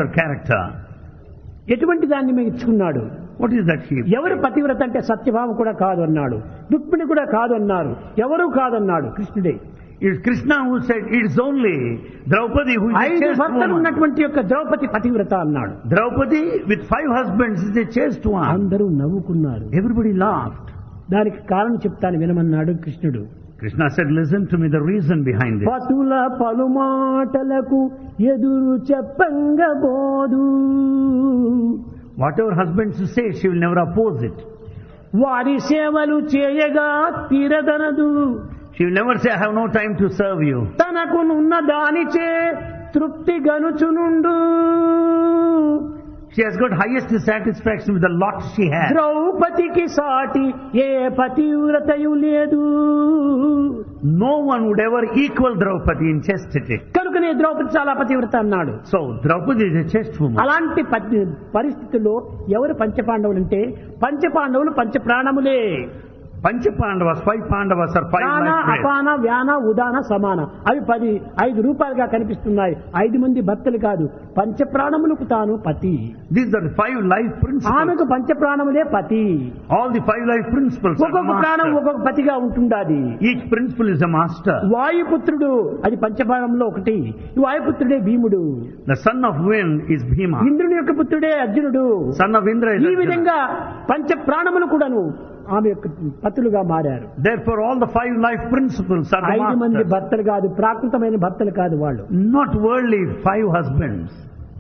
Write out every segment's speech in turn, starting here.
her character. ఎటువంటి దాన్ని మేము ఇచ్చుకున్నాడు What is that she? ఎవరు పతివ్రత అంటే సత్యభామ కూడా కాదు అన్నాడు రుక్మిణి కూడా కాదు అన్నారు ఎవరు కాదన్నాడు కృష్ణుడే It's Krishna who said it's only Draupadi who is a ఐదు chaste భర్తలు woman. ఉన్నటువంటి యొక్క ద్రౌపది పతివ్రత అన్నాడు Draupadi with five husbands is a chaste one. అందరూ నవ్వుకున్నారు Everybody laughed. దానికి కారణం చెప్తాను వినమన్నాడు కృష్ణుడు Krishna said, listen to me, the reason behind this. పతుల పలుమాటలకు ఎదురు చెప్పంగబోదు Whatever husbands say, she will never oppose it. వారి సేవలు చేయగా తీరదనదు She will never say, I have no time to serve you. తనకునున్న దానిచే తృప్తి గనుచునుండు She has got highest satisfaction with the lot she has. ద్రౌపదికి సాటి ఏ పతివ్రతయు లేదు No one would ever equal Draupadi in chastity. కనుకనే ద్రౌపది చాలా పతివ్రత అన్నాడు So, Draupadi is a chaste woman. అలాంటి ప- పరిస్థితుల్లో ఎవరు పంచపాండవులు అంటే పంచపాండవులు పంచప్రాణములే Panchapandavas, five Pandavas are five ప్రాణ life breaths. అపాన వ్యాన ఉదాన సమాన అవి పది ఐదు రూపాయలుగా కనిపిస్తున్నాయి ఐదు మంది భర్తలు కాదు పంచప్రాణములకు తాను పతి These are the five life principles. ఆమెకు పంచప్రాణములే పతి All the five life principles are the ఒక్కొక్క ప్రాణం master. ఒక్కొక్క పతిగా ఉంటుండాది Each principle is a master. వాయుపుత్రుడు అది పంచప్రాణంలో ఒకటి ఈ వాయుపుత్రుడే భీముడు The son of wind is Bhima. ఇంద్రుని యొక్క పుత్రుడే అర్జునుడు Son of Indra is ఈ Arjuna. విధంగా పంచ ప్రాణములు కూడాను ఆమె యొక్క పతులుగా మారారు Therefore, all the five life principles are the ఐదు మంది masters. భర్తలు కాదు ప్రాకృతమైన భర్తలు కాదు వాళ్ళు Not worldly five husbands.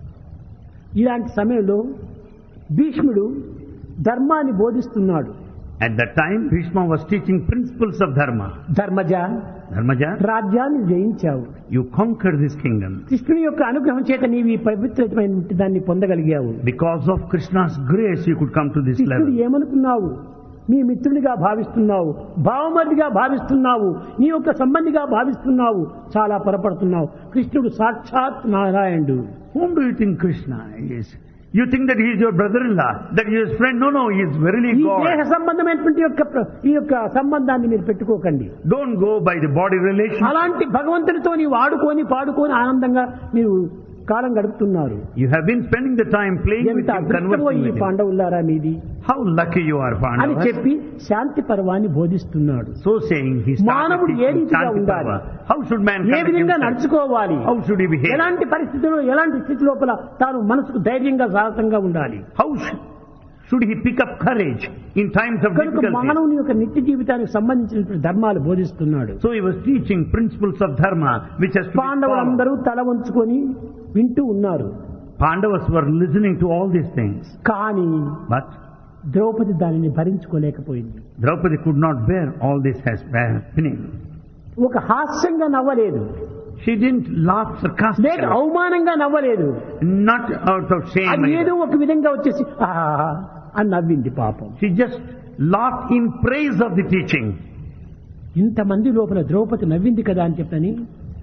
ఇలాంటి సమయంలో భీష్ముడు ధర్మాన్ని బోధిస్తున్నాడు At that time, Bhishma was teaching principles of Dharma. Dharmaja Dharmaja, రాజ్యాన్ని జయించావు you conquered this kingdom. కృష్ణుని యొక్క అనుగ్రహం చేత నీవు ఈ పవిత్రమైన దాన్ని పొందగలిగావు Because of Krishna's grace, you could come to this కృష్ణుడు level. ఏమనుకున్నావు నీ మిత్రుడిగా భావిస్తున్నావు భావమరిదిగా భావిస్తున్నావు నీ యొక్క సంబంధిగా భావిస్తున్నావు చాలా పొరపడుతున్నావు కృష్ణుడు సాక్షాత్ నారాయణుడు Whom do you think Krishna is? You think that he is your brother-in-law, that he is his friend. No, no, he is verily ఈ దేహ God. సంబంధమైనటువంటి యొక్క ప్ర- ఈ యొక్క సంబంధాన్ని మీరు పెట్టుకోకండి Don't go by the body relation. అలాంటి భగవంతునితో నీవు ఆడుకొని పాడుకొని ఆనందంగా మీరు కాలం గడుపుతున్నారు You have been spending the time playing with ఎంత him, అదృష్టమో conversing ఈ with him. పాండవులారా మీది How lucky you are, అని Pandavas. చెప్పి శాంతి పర్వాన్ని బోధిస్తున్నాడు So saying, he started మానవుడు ఏ teaching రీతిగా Shanti ఉండాలి? Parva. How should man A conduct విధంగా himself? నడుచుకోవాలి How should he behave? ఎలాంటి పరిస్థితుల్లో ఎలాంటి స్థితి లోపల తాను మనసుకు ధైర్యంగా సాహసంగా ఉండాలి How sh- should he pick up courage in times of కనుక difficulty? మానవుని యొక్క నిత్య జీవితానికి సంబంధించినటువంటి ధర్మాలు బోధిస్తున్నాడు So he was teaching principles of dharma which has to be followed. పాండవులందరూ తల వంచుకొని వింటూ ఉన్నారు Pandavas were listening to all these things. కానీ But ద్రౌపది దానిని భరించుకోలేకపోయింది Draupadi could not bear all this as happening. ఒక హాస్యంగా నవ్వలేదు She didn't laugh లేక sarcastically, అవమానంగా నవ్వలేదు not out of shame. అది ఏదో either. ఒక విధంగా వచ్చేసి "ఆహా" అని నవ్వింది పాపం She just laughed in praise of the teaching. ఇంతమంది లోపల ద్రౌపది నవ్వింది కదా అని చెప్పని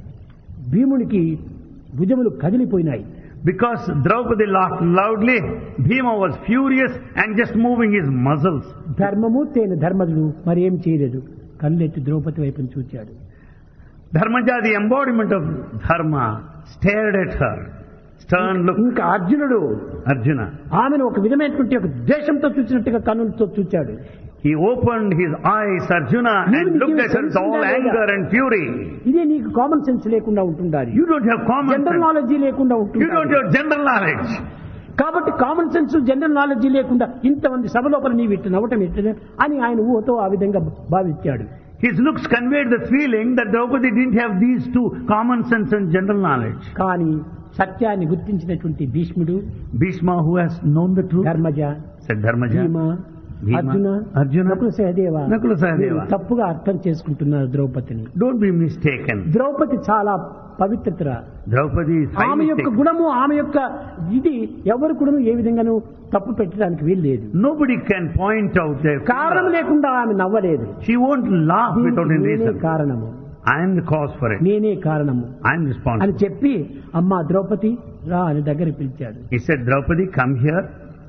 భీమునికి భుజములు కదిలిపోయినాయి Because Draupadi laughed loudly, Bhima was furious and just moving his muscles. ధర్మమూర్తి అయిన ధర్మజుడు మరి ఏం చేయలేదు కళ్ళెత్తి ద్రౌపది వైపును చూచాడు Dharmaja, the embodiment of dharma, stared at her. Stern look. ఇంకా అర్జునుడు Arjuna. ఆమెను ఒక విధమైనటువంటి ఒక ద్వేషంతో చూసినట్టుగా కన్నులతో చూచాడు He opened his eyes, Arjuna, and looked at her with all anger and fury. ఇదే నీకు కామన్ సెన్స్ లేకుండా ఉంటుండాలి You don't have common general sense. Knowledge లేకుండా You don't ఉంటుంది have general knowledge. కాబట్టి కామన్ సెన్స్ జనరల్ నాలెడ్జీ లేకుండా ఇంతమంది సభ లోపల నీవు ఇట్టు నవ్వటం ఇట్టు అని ఆయన ఊహతో ఆ విధంగా భావించాడు His looks conveyed the feeling that Draupadi didn't have these two, common sense and general knowledge. కానీ సత్యాన్ని గుర్తించినటువంటి భీష్ముడు Bhishma, who has known the truth, Dharmaja said Dharmaja, భీమ భీమ, అర్జున అర్జున, నకుల సహదేవ నకుల సహదేవ. మీరు తప్పుగా అర్థం చేసుకుంటున్నారు ద్రౌపదిని don't be mistaken. ద్రౌపది చాలా పవిత్రత Draupadi is ఆమె highly యొక్క sacred. గుణము ఆమె యొక్క ఇది ఎవరు కూడా ఏ విధంగానూ తప్పు పెట్టడానికి వీల్లేదు Nobody can point out their కారణం లేకుండా ఆమె నవ్వలేదు She won't laugh without దీనికి any నేనే reason. కారణము I am the cause for it. నేనే కారణము I am అని responsible. చెప్పి అమ్మా ద్రౌపది రా అని దగ్గర పిలిచాడు He said, Draupadi, come here.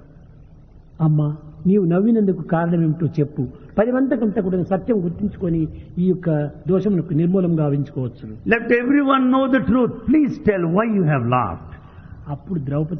అమ్మా నీవు నవ్వినందుకు కారణం ఏమిటో చెప్పు పది మందికంతా కూడా సత్యం గుర్తించుకొని ఈ యొక్క దోషమునకు నిర్మూలం గావించుకోవచ్చు Let everyone know the truth. Please tell why you have laughed. అప్పుడు ద్రౌపది